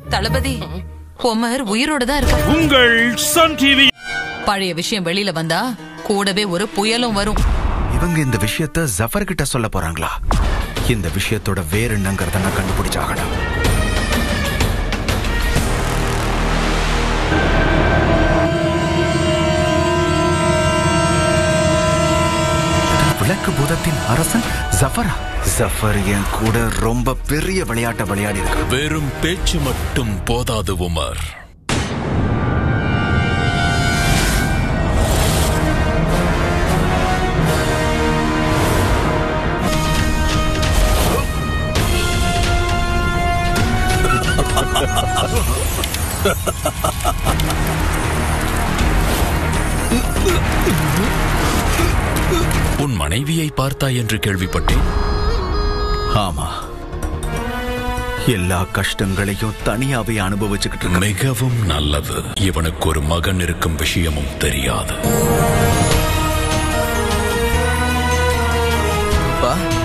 தளபதி Umar உயிரோட தான் இருக்கா உங்கள் சன் டிவி பழைய விஷயம் வெளியில வந்தா கூடவே ஒரு புயலும் வரும் இவங்க இந்த விஷயத்த ஜஃபர் கிட்ட சொல்ல போறாங்களா இந்த விஷயத்தோட வேற என்னங்கிறத நான் கண்டுபிடிச்சாகணும் விளக்கு பூதத்தின் அரசன் ஜஃபரா ஜஃபர் என் கூட ரொம்ப பெரிய விளையாட்டை விளையாடி இருக்கான் வெறும் பேச்சு மட்டும் போதாது உமர் உன் மனைவியை பார்த்தாய் என்று கேள்விப்பட்டேன் ஆமா எல்லா கஷ்டங்களையும் தனியாவே அனுபவிச்சுக்கிட்டு இருக்க மிகவும் நல்லது இவனுக்கு ஒரு மகன் இருக்கும் விஷயமும் தெரியாது அப்பா